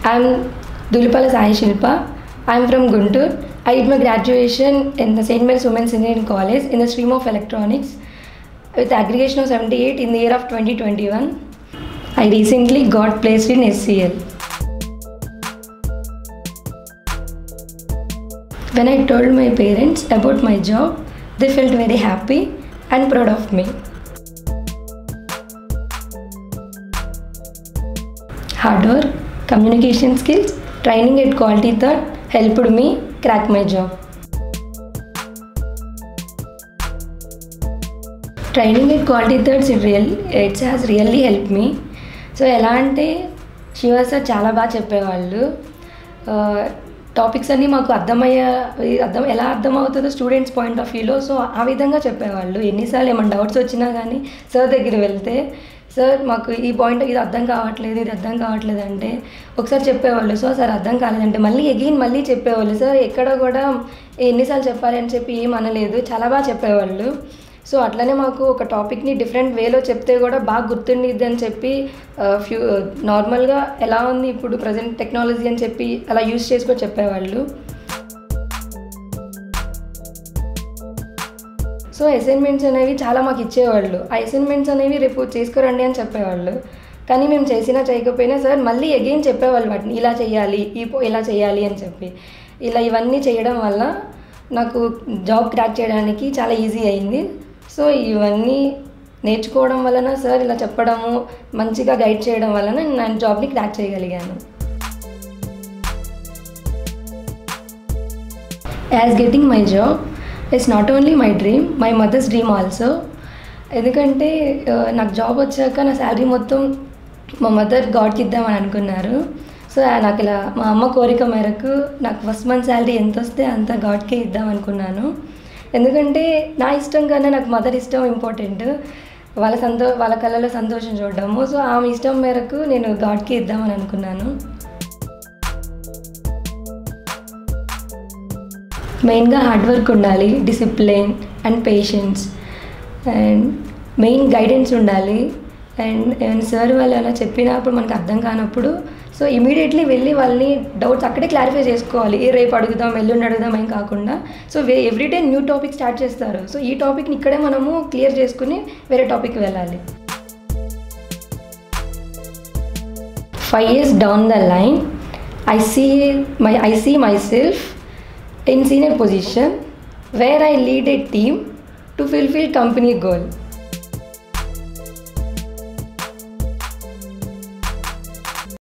I'm Dulipala Sai Shilpa. I'm from Guntur. I did my graduation in the St. Mary's Women's Engineering College in the stream of electronics with aggregation of 78 in the year of 2021. I recently got placed in SCL. When I told my parents about my job, they felt very happy and proud of me. Hard work, communication skills, training at quality that helped me crack my job. Training it quality thirds it real it's has really help me so ఎలా అంటే Shiva sir చాలా బాగా చెప్పేవాళ్ళు topics అన్నీ మాకు అర్థమయ్యే అర్థం ఎలా అర్థమవుతుందో స్టూడెంట్స్ పాయింట్ ఆఫ్ వ్యూలో సో ఆ విధంగా చెప్పేవాళ్ళు ఎన్నిసార్లు ఏమైనా డౌట్స్ వచ్చినా కానీ సార్ దగ్గర వెళ్తే సార్ మాకు ఈ పాయింట్ ఇది అర్థం కావట్లేదు ఇది అర్థం కావట్లేదు అంటే ఒకసారి చెప్పేవాళ్ళు సో సార్ అర్థం కాలేదంటే మళ్ళీ ఎగైన్ మళ్ళీ చెప్పేవాళ్ళు సార్ ఎక్కడ కూడా ఎన్నిసార్లు చెప్పాలి అని చెప్పి ఏం అనలేదు చాలా బాగా చెప్పేవాళ్ళు సో అట్లనే మాకు ఒక టాపిక్ని డిఫరెంట్ వేలో చెప్తే కూడా బాగా గుర్తుండిద్ది అని చెప్పి ఫ్యూ నార్మల్గా ఎలా ఉంది ఇప్పుడు ప్రజెంట్ టెక్నాలజీ అని చెప్పి అలా యూస్ చేసుకొని చెప్పేవాళ్ళు సో అసైన్మెంట్స్ అనేవి చాలా మాకు ఇచ్చేవాళ్ళు ఆ అసైన్మెంట్స్ అనేవి రేపు చేసుకురండి అని చెప్పేవాళ్ళు కానీ మేము చేసినా చేయకపోయినా సార్ మళ్ళీ అగైన్ చెప్పేవాళ్ళు వాటిని ఇలా చేయాలి ఈ ఇలా చేయాలి అని చెప్పి ఇలా ఇవన్నీ చేయడం వల్ల నాకు జాబ్ క్రాక్ చేయడానికి చాలా ఈజీ అయింది సో ఇవన్నీ నేర్చుకోవడం వలన సార్ ఇలా చెప్పడము మంచిగా గైడ్ చేయడం వలన నేను జాబ్ని క్రాక్ చేయగలిగాను as getting my job it's not only my dream my mother's dream also ఎందుకంటే నాకు జాబ్ వచ్చాక నా శాలరీ మొత్తం మా మదర్ గాడ్కి ఇద్దామని అనుకున్నారు సో నాకు ఇలా మా అమ్మ కోరిక మేరకు నాకు ఫస్ట్ మంత్ శాలరీ ఎంత వస్తే అంత గాడ్కే ఇద్దాం అనుకున్నాను ఎందుకంటే నా ఇష్టం కన్నా నాకు మదర్ ఇష్టం ఇంపార్టెంట్ వాళ్ళ సంతో వాళ్ళ కళ్ళలో సంతోషం చూడడము సో ఆమె ఇష్టం మేరకు నేను గాడ్కి ఇద్దామని అనుకున్నాను మెయిన్గా హార్డ్ వర్క్ ఉండాలి discipline and patience and main guidance ఉండాలి అండ్ సార్ వాళ్ళు అలా చెప్పినప్పుడు మనకు అర్థం కానప్పుడు సో ఇమీడియట్లీ వెళ్ళి వాళ్ళని డౌట్స్ అక్కడే క్లారిఫై చేసుకోవాలి ఏ రేపు అడుగుదాం ఎల్లుండి అడుగుదాం ఏం కాకుండా so way everyday new topic start చేస్తారు సో ఈ టాపిక్ని ఇక్కడే మనము క్లియర్ చేసుకుని వేరే టాపిక్ వెళ్ళాలి five years down the line I see my I see myself in senior position where I lead a team to fulfill company goal.